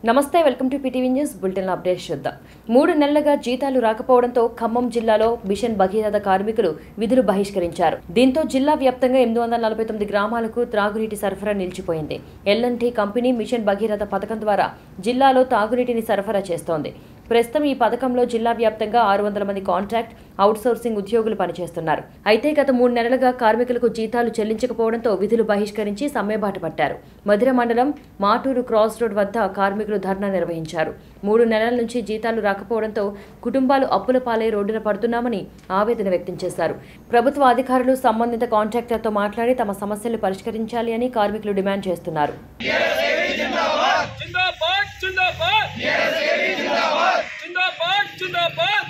నమస్తే welcome to PTV news bulletin update చూద్దాం మూడు నెలలుగా జీతాలు రాకపోవడంతో ఖమ్మం జిల్లాలో మిషన్ భగీరథ కార్మికులు విధులు బహిష్కరించారు దీంతో జిల్లా వ్యాప్తంగా ఎనిమిది వందల నలభై తొమ్మిది గ్రామాలకు త్రాగునీటి సరఫరా నిలిచిపోయింది ఎల్ఎన్టీ కంపెనీ మిషన్ భగీరథ పథకం ద్వారా జిల్లాలో తాగునీటిని సరఫరా చేస్తోంది ప్రస్తుతం ఈ పథకంలో జిల్లా వ్యాప్తంగా ఆరు వందల మంది కాంట్రాక్ట్ అవుట్సోర్సింగ్ ఉద్యోగులు పనిచేస్తున్నారు అయితే గత మూడు నెలలుగా కార్మికులకు జీతాలు చెల్లించకపోవడంతో విధులు బహిష్కరించి సమ్మెబాట పట్టారు మధిర మండలం మాటూరు క్రాస్ రోడ్ వద్ద కార్మికులు ధర్నా నిర్వహించారు మూడు నెలల నుంచి జీతాలు రాకపోవడంతో కుటుంబాలు అప్పుల పాలై రోడ్డున పడుతున్నామని ఆవేదన వ్యక్తం చేశారు ప్రభుత్వ అధికారులు సంబంధిత కాంట్రాక్టర్తో మాట్లాడి తమ సమస్యలు పరిష్కరించాలి అని కార్మికులు డిమాండ్ చేస్తున్నారు జిందాబాద్ జిందాబాద్ జిందాబాద్ జిందాబాద్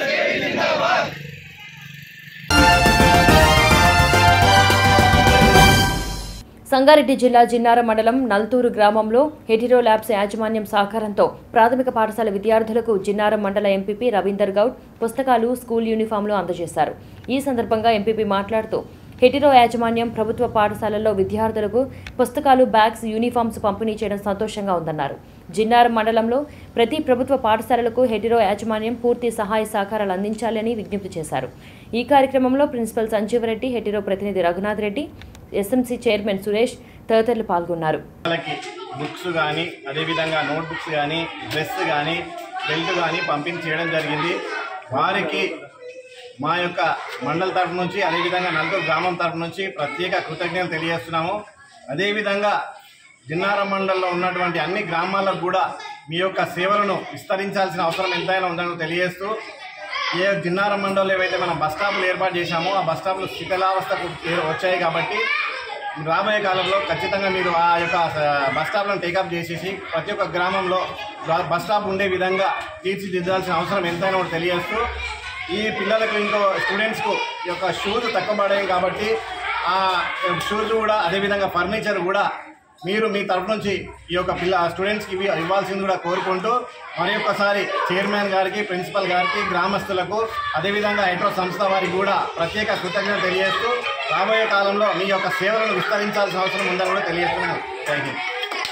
సంగారెడ్డి జిల్లా జిన్నార మండలం నల్తూరు గ్రామంలో హెటిరో ల్యాబ్స్ యాజమాన్యం సహకారంతో ప్రాథమిక పాఠశాల విద్యార్థులకు జిన్నారం మండల ఎంపీపీ రవీందర్ గౌడ్ పుస్తకాలు స్కూల్ యూనిఫామ్లు అందజేశారు ఈ సందర్భంగా ఎంపీపీ మాట్లాడుతూ హెటిరో యాజమాన్యం ప్రభుత్వ పాఠశాలల్లో విద్యార్థులకు పుస్తకాలు బ్యాగ్స్ యూనిఫామ్స్ పంపిణీ చేయడం సంతోషంగా ఉందన్నారు జిన్నారం మండలంలో ప్రతి ప్రభుత్వ పాఠశాలలకు హెటిరో యాజమాన్యం పూర్తి సహాయ సహకారాలు అందించాలని విజ్ఞప్తి చేశారు ఈ కార్యక్రమంలో ప్రిన్సిపల్ సంజీవరెడ్డి హెటిరో ప్రతినిధి రఘునాథ్ రెడ్డి ఎస్ఎంసీ చైర్మన్ సురేష్ తదితరులు పాల్గొన్నారు వాళ్ళకి బుక్స్ కానీ అదేవిధంగా నోట్ బుక్స్ కానీ డ్రెస్ కానీ బెల్ట్ కానీ పంపిణీ చేయడం జరిగింది వారికి మా యొక్క మండల తరఫు నుంచి అదేవిధంగా నలుగురు గ్రామం తరఫు నుంచి ప్రత్యేక కృతజ్ఞతలు తెలియజేస్తున్నాము అదేవిధంగా జిన్నార మండలంలో ఉన్నటువంటి అన్ని గ్రామాలకు కూడా మీ యొక్క సేవలను విస్తరించాల్సిన అవసరం ఎంతైనా ఉందని తెలియజేస్తూ ఏ జిన్నార మండలంలో ఏవైతే మనం బస్ స్టాపులు ఏర్పాటు చేశామో ఆ బస్ స్టాపులు శిథిలావస్థకు ఏ- వచ్చాయి కాబట్టి రాబోయే కాలంలో ఖచ్చితంగా మీరు ఆ యొక్క స- బస్ స్టాప్లను టేకప్ చేసేసి ప్రతి ఒక్క గ్రామంలో బ- బస్ స్టాప్ ఉండే విధంగా తీర్చిదిద్దాల్సిన అవసరం ఎంతైనా ఒకటి తెలియజేస్తూ ఈ పిల్లలకు ఇంకో స్టూడెంట్స్కు ఈ యొక్క షూస్ తక్కువ పడాయి కాబట్టి ఆ షూస్ కూడా అదేవిధంగా ఫర్నిచర్ కూడా మీరు మీ తరఫు నుంచి ఈ యొక్క పిల్ల స్టూడెంట్స్కి ఇవి ఇవ్వాల్సింది కూడా కోరుకుంటూ మరి ఒక్కసారి చైర్మన్ గారికి ప్రిన్సిపల్ గారికి గ్రామస్తులకు అదేవిధంగా హైడ్రో సంస్థ వారికి కూడా ప్రత్యేక కృతజ్ఞత తెలియజేస్తూ రాబోయే కాలంలో మీ యొక్క సేవలను విస్తరించాల్సిన అవసరం ఉందని కూడా తెలియజేస్తున్నాను థ్యాంక్ యూ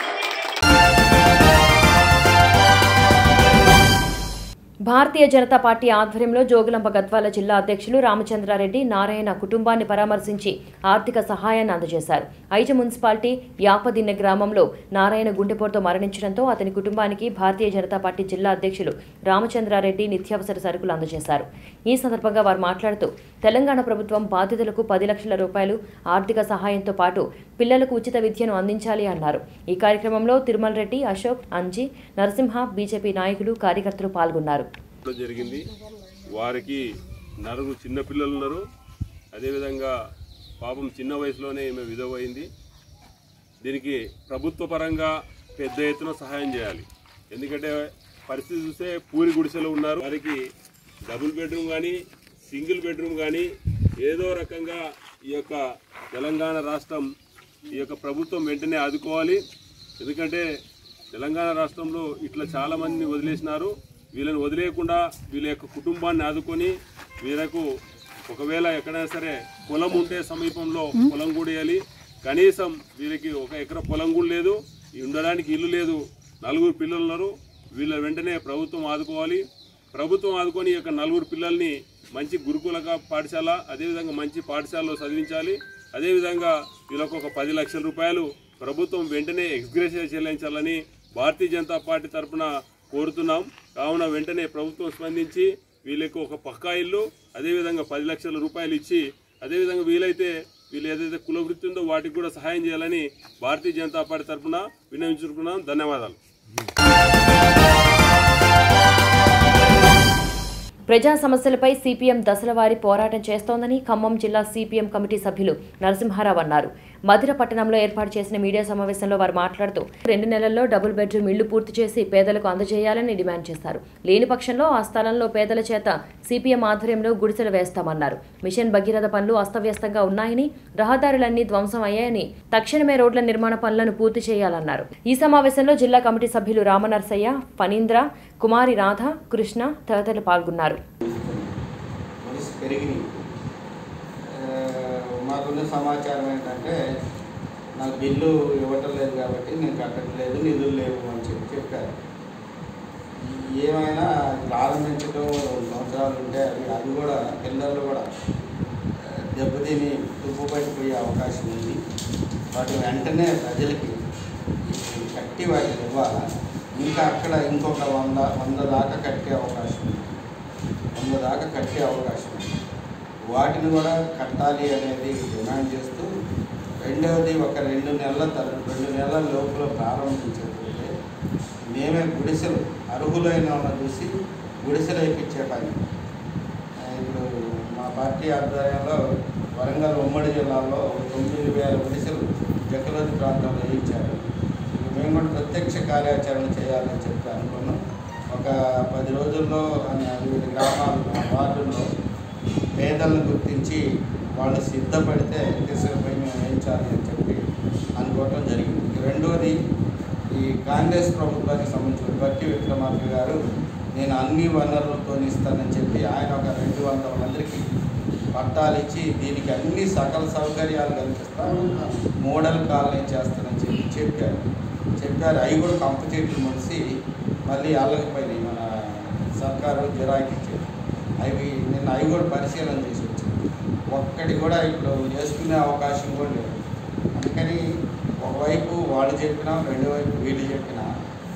భారతీయ జనతా పార్టీ ఆధ్వర్యంలో జోగులాంబ గద్వాల జిల్లా అధ్యక్షులు రామచంద్రారెడ్డి నారాయణ కుటుంబాన్ని పరామర్శించి ఆర్థిక సహాయాన్ని అందజేశారు ఐజ మున్సిపాలిటీ యాపదిన్నె గ్రామంలో నారాయణ గుండెపోటుతో మరణించడంతో అతని కుటుంబానికి భారతీయ జనతా పార్టీ జిల్లా అధ్యక్షులు రామచంద్రారెడ్డి నిత్యావసర సరుకులు అందజేశారు ఈ సందర్భంగా వారు మాట్లాడుతూ తెలంగాణ ప్రభుత్వం బాధితులకు పది లక్షల రూపాయలు ఆర్థిక సహాయంతో పాటు పిల్లలకు ఉచిత విద్యను అందించాలి అన్నారు ఈ కార్యక్రమంలో తిరుమల రెడ్డి అశోక్ అంజీ నరసింహ బీజేపీ నాయకులు కార్యకర్తలు పాల్గొన్నారు చేయడం జరిగింది వారికి నలుగురు చిన్నపిల్లలు ఉన్నారు అదేవిధంగా పాపం చిన్న వయసులోనే ఈమె విధవ అయింది దీనికి ప్రభుత్వ పరంగా పెద్ద ఎత్తున సహాయం చేయాలి ఎందుకంటే పరిస్థితి చూస్తే పూరి గుడిసెలో ఉన్నారు వారికి డబుల్ బెడ్రూమ్ కానీ సింగిల్ బెడ్రూమ్ కానీ ఏదో రకంగా ఈ యొక్క తెలంగాణ రాష్ట్రం ఈ యొక్క ప్రభుత్వం వెంటనే ఆదుకోవాలి ఎందుకంటే తెలంగాణ రాష్ట్రంలో ఇట్లా చాలా మందిని వదిలేసినారు వీళ్ళని వదిలేయకుండా వీళ్ళ యొక్క కుటుంబాన్ని ఆదుకొని వీళ్ళకు ఒకవేళ ఎక్కడైనా సరే పొలం ఉంటే సమీపంలో పొలం కూడా వేయాలి కనీసం వీళ్ళకి ఒక ఎకర పొలం కూడా లేదు ఉండడానికి ఇల్లు లేదు నలుగురు పిల్లలు ఉన్నారు వీళ్ళ వెంటనే ప్రభుత్వం ఆదుకోవాలి ప్రభుత్వం ఆదుకొని ఈ యొక్క నలుగురు పిల్లల్ని మంచి గురుకుల పాఠశాల అదేవిధంగా మంచి పాఠశాలలో చదివించాలి అదేవిధంగా వీళ్ళకు ఒక పది లక్షల రూపాయలు ప్రభుత్వం వెంటనే ఎక్స్గ్రేషియా చెల్లించాలని భారతీయ జనతా పార్టీ తరఫున కోరుతున్నాం కావున వెంటనే ప్రభుత్వం స్పందించి వీళ్ళకు ఒక పక్కా ఇల్లు అదేవిధంగా పది లక్షల రూపాయలు ఇచ్చి అదేవిధంగా వీలైతే వీళ్ళు ఏదైతే కుల వృత్తి ఉందో వాటికి కూడా సహాయం చేయాలని భారతీయ జనతా పార్టీ తరఫున వినియోగించుకున్నాం ధన్యవాదాలు ప్రజా సమస్యలపై సిపిఎం దశలవారీ పోరాటం చేస్తోందని ఖమ్మం జిల్లా సిపిఎం కమిటీ సభ్యులు నరసింహారావు అన్నారు మధిర పట్టణంలో ఏర్పాటు చేసిన మీడియా సమావేశంలో వారు మాట్లాడుతూ రెండు నెలల్లో డబుల్ బెడ్రూమ్ ఇళ్లు పూర్తి చేసి పేదలకు అందజేయాలని డిమాండ్ చేశారు లేని పక్షంలో ఆ స్థలంలో పేదల చేత సిపిఎం ఆధ్వర్యంలో గుడిసెలు వేస్తామన్నారు మిషన్ భగీరథ పనులు అస్తవ్యస్తంగా ఉన్నాయని రహదారులన్నీ ధ్వంసం అయ్యాయని తక్షణమే రోడ్ల నిర్మాణ పనులను పూర్తి చేయాలన్నారు ఈ సమావేశంలో జిల్లా కమిటీ సభ్యులు రామనర్సయ్య ఫణీంద్ర కుమారి రాధ కృష్ణ తదితరులు పాల్గొన్నారు మనిషి పెరిగినాయి ఆ, మాకున్న సమాచారం ఏంటంటే నాకు బిల్లు ఇవ్వటం లేదు కాబట్టి నేను కట్టట్లేదు నిధులు లేవు అని చెప్పి చెప్పారు ఏమైనా ప్రారంభించడం రెండు సంవత్సరాలు ఉంటే అవి అవి కూడా పిల్లలు కూడా ఆ, దెబ్బతిని తుప్పు పట్టిపోయే అవకాశం ఉంది వాటి వెంటనే ప్రజలకి ఈ కట్టి వాటిని ఇవ్వాలా ఇంకా అక్కడ ఇంకొక వంద వంద దాకా కట్టే అవకాశం ఉంది వంద దాకా కట్టే అవకాశం ఉంది వాటిని కూడా కట్టాలి అనేది డిమాండ్ చేస్తూ రెండవది ఒక రెండు నెలల తర రెండు నెలల లోపల ప్రారంభించకపోతే మేమే గుడిసెలు అర్హులైన వాళ్ళని చూసి గుడిసెలు వేయించే పని ఆ, ఇప్పుడు మా పార్టీ ఆధ్వర్యంలో వరంగల్ ఉమ్మడి జిల్లాలో ఒక తొమ్మిది వేల గుడిసెలు జక్కలోది ప్రాంతంలో వేయించారు ఇక మేము కూడా ప్రత్యక్ష కార్యాచరణ చేయాలని చెప్పి అనుకున్నాం ఒక పది రోజుల్లో అని వివిధ గ్రామాల్లో వార్డుల్లో పేదలను గుర్తించి వాళ్ళు సిద్ధపడితే తీసుకుపోయి మేము వేయించాలి అని చెప్పి అనుకోవటం జరిగింది ఇక రెండోది ఈ కాంగ్రెస్ ప్రభుత్వానికి సంబంధించిన బట్టి విక్రమార్క గారు నేను అన్ని వనరులతో ఇస్తానని చెప్పి ఆయన ఒక రెండు వందల మందికి పట్టాలు ఇచ్చి దీనికి అన్ని సకల సౌకర్యాలు కల్పిస్తాను మోడల్ కాలనీ చేస్తానని చెప్పి చెప్పారు చెప్పారు అవి కూడా కంప చెట్లు ముడిసి మళ్ళీ అల్లకపోయినాయి మన సర్కారు గిరాకీ అవి నిన్న అవి కూడా పరిశీలన చేసి వచ్చింది ఒక్కటి కూడా ఇప్పుడు చేసుకునే అవకాశం కూడా లేదు అందుకని ఒకవైపు వాళ్ళు చెప్పినా రెండో వైపు వీళ్ళు చెప్పినా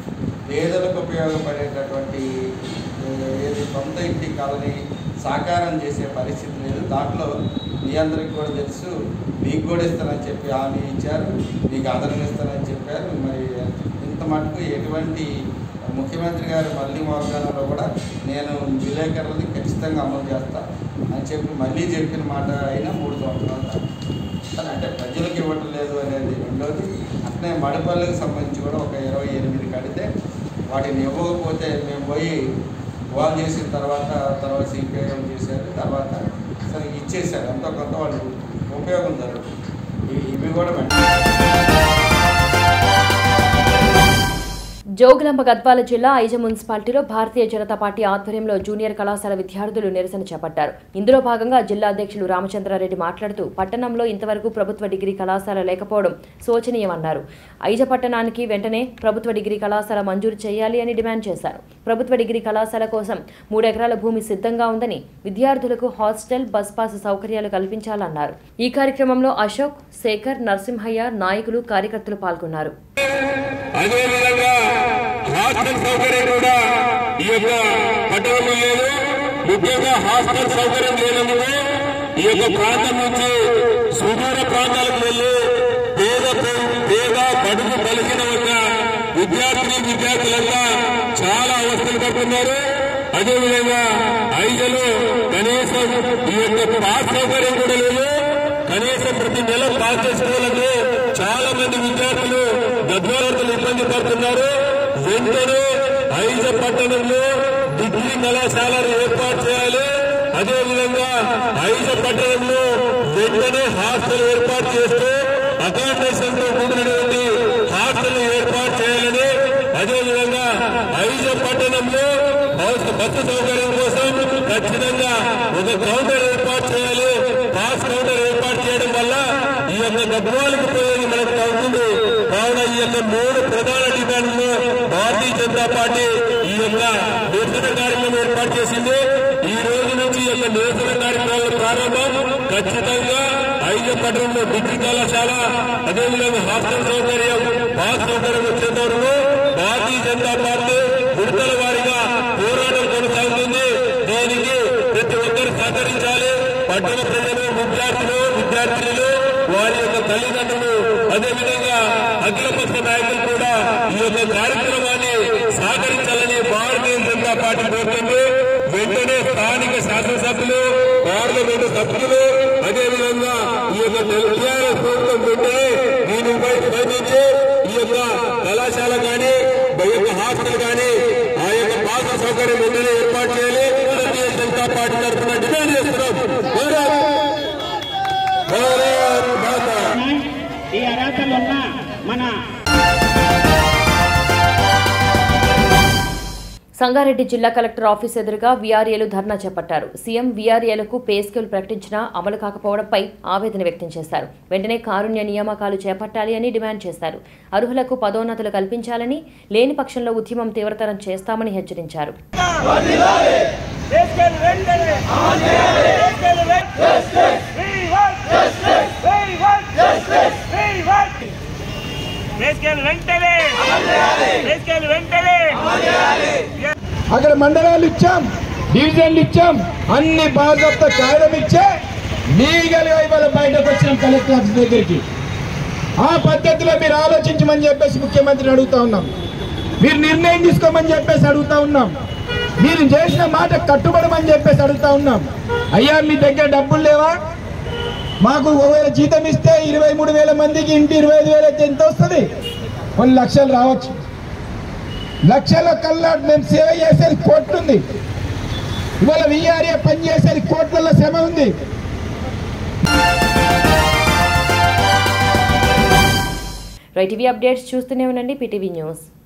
పేదలకు ఉపయోగపడేటటువంటి ఏ- ఏది సొంత ఇంటి కళని సాకారం చేసే పరిస్థితి లేదు దాంట్లో మీ అందరికి కూడా తెలుసు మీకు కూడా ఇస్తానని చెప్పి హామీ ఇచ్చారు మీకు ఆదరణ ఇస్తానని చెప్పారు మరి ఇంత మటుకు ఎటువంటి ముఖ్యమంత్రి గారు మళ్ళీ వాగ్దానంలో కూడా నేను విలేకరులని ఖచ్చితంగా అమలు చేస్తా అని చెప్పి మళ్ళీ చెప్పిన మాట అయినా మూడు సంవత్సరాలు దాటి. కానీ అంటే ప్రజలకు ఇవ్వటం లేదు అనేది రెండోది అట్నే మడిపల్లికి సంబంధించి కూడా ఒక ఇరవై ఎనిమిది కడితే వాటిని ఇవ్వకపోతే మేము పోయి వాళ్ళు చేసిన తర్వాత తర్వాత సిపిఐఎం చేశారు తర్వాత సరే ఇచ్చేసారు ఎంతో కొంత వాళ్ళు ఉపయోగం జరుగుతుంది ఇవి ఇవి కూడా వెంటనే జోగులాంబ గద్వాల జిల్లా ఐజ మున్సిపాలిటీలో భారతీయ జనతా పార్టీ ఆధ్వర్యంలో జూనియర్ కళాశాల విద్యార్థులు నిరసన చేపట్టారు ఇందులో భాగంగా జిల్లా అధ్యక్షులు రామచంద్రారెడ్డి మాట్లాడుతూ పట్టణంలో ఇంతవరకు ప్రభుత్వ డిగ్రీ కళాశాల లేకపోవడం శోచనీయమన్నారు ఐజ పట్టణానికి వెంటనే ప్రభుత్వ డిగ్రీ కళాశాల మంజూరు చేయాలి అని డిమాండ్ చేశారు ప్రభుత్వ డిగ్రీ కళాశాల కోసం మూడెకరాల భూమి సిద్ధంగా ఉందని విద్యార్థులకు హాస్టల్ బస్ పాస్ సౌకర్యాలు కల్పించాలన్నారు ఈ కార్యక్రమంలో అశోక్ శేఖర్ నరసింహయ్య నాయకులు కార్యకర్తలు పాల్గొన్నారు అదేవిధంగా హాస్టల్ సౌకర్యం కూడా ఈ యొక్క పట్టణంలో లేదు ముఖ్యంగా హాస్టల్ సౌకర్యం లేనందుకు ఈ యొక్క ప్రాంతం నుంచి సుదూర ప్రాంతాలకు వెళ్లి పేద పేద బడుగు పలికిన ఒక విద్యార్థిని విద్యార్థులంతా చాలా అవస్థలు పడుతున్నారు అదేవిధంగా ఐదులో కనీసం ఈ యొక్క పాస్ సౌకర్యం కూడా లేదు కనీసం ప్రతి నెల పాస్ చేసుకోవాలంటే చాలా మంది విద్యార్థులు గద్వాలతులు ఇబ్బంది పడుతున్నారు వెంటనే ఐజ పట్టణంలో డిగ్రీ కళాశాలను ఏర్పాటు చేయాలి అదేవిధంగా ఐజ పట్టణంలో వెంటనే హాస్టల్ ఏర్పాటు చేస్తూ అకామిడేషన్ తో కూడినటువంటి హాస్టల్ ఏర్పాటు చేయాలని అదేవిధంగా ఐజ పట్టణంలో బస్సు బస్సు సౌకర్యం కోసం ఖచ్చితంగా ఒక కౌంటర్ ఏర్పాటు చేయాలి పాస్ కౌంటర్ ఏర్పాటు చేయడం వల్ల ఈ యొక్క గద్వాలకు పోయేది మనకు అవుతుంది కావున ఈ యొక్క మూడు ప్రధాన డిమాండ్లు భారతీయ జనతా పార్టీ ఈ యొక్క నిరసన కార్యక్రమం ఏర్పాటు చేసింది ఈ రోజు నుంచి ఈ యొక్క నిరసన కార్యక్రమాల ప్రారంభం ఖచ్చితంగా ఐదు పట్టణంలో డిగ్రీ కళాశాల అదేవిధంగా హాస్టల్ సౌకర్యం పాస్ సౌకర్యం వచ్చేంత వరకు భారతీయ జనతా పార్టీ విడతల వారిగా పోరాటం కొనసాగుతుంది దీనికి ప్రతి ఒక్కరు సహకరించాలి పట్టణ ప్రజలు విద్యార్థులు విద్యార్థినులు వారి యొక్క తల్లిదండ్రులు అదేవిధంగా అఖిలపక్ష నాయకులు కూడా ఈ యొక్క కార్యక్రమాన్ని సహకరించాలని భారతీయ జనతా పార్టీ కోరుతుంది వెంటనే స్థానిక శాసనసభ్యులు పార్లమెంటు సభ్యులు అదేవిధంగా ఈ యొక్క టీఆర్ఎస్ ప్రభుత్వం వెంటనే దీనిపై స్పందించి ఈ యొక్క కళాశాల కానీ ఈ యొక్క హాస్టల్ కానీ ఆ యొక్క పాస్ సౌకర్యం వెంటనే ఏర్పాటు చేయాలి భారతీయ జనతా పార్టీ తరఫున డిమాండ్ చేస్తున్నాం భారత్ భారత్ మాతా ఈ అర్హతలు ఉన్న మన సంగారెడ్డి జిల్లా కలెక్టర్ ఆఫీస్ ఎదురుగా వీఆర్ఏలు ధర్నా చేపట్టారు సీఎం వీఆర్ఏలకు పే స్కేల్ ప్రకటించినా అమలు కాకపోవడంపై ఆవేదన వ్యక్తం చేశారు వెంటనే కారుణ్య నియామకాలు చేపట్టాలి అని డిమాండ్ చేశారు అర్హులకు పదోన్నతులు కల్పించాలని లేని పక్షంలో ఉద్యమం తీవ్రతరం చేస్తామని హెచ్చరించారు వెంటనే వెంటనే అక్కడ మండలాలు ఇచ్చాం డివిజన్లు ఇచ్చాం అన్ని బాధ్యత కాయడం ఇచ్చే లీగల్ గా ఇవాళ బయటకు వచ్చిన కలెక్టర్ ఆఫీస్ దగ్గరికి ఆ పద్ధతిలో మీరు ఆలోచించమని చెప్పేసి ముఖ్యమంత్రిని అడుగుతా ఉన్నాం మీరు నిర్ణయం తీసుకోమని చెప్పేసి అడుగుతా ఉన్నాం మీరు చేసిన మాట కట్టుబడమని చెప్పేసి అడుగుతా ఉన్నాం అయ్యా మీ దగ్గర డబ్బులు లేవా మాకు ఒకవేళ జీతం ఇస్తే ఇరవై మూడు వేల మందికి ఇంటి ఇరవై ఐదు వేలు అయితే ఎంత వస్తుంది కొన్ని లక్షలు రావచ్చు లక్షల కల్లా మేము సేవ చేసేది కోట్లు ఉంది ఇవాళ విఆర్ఏ పని చేసేది కోట్ల శ్రమ ఉంది రైటీవీ అప్డేట్స్ చూస్తూనే ఉండండి పీటీవీ న్యూస్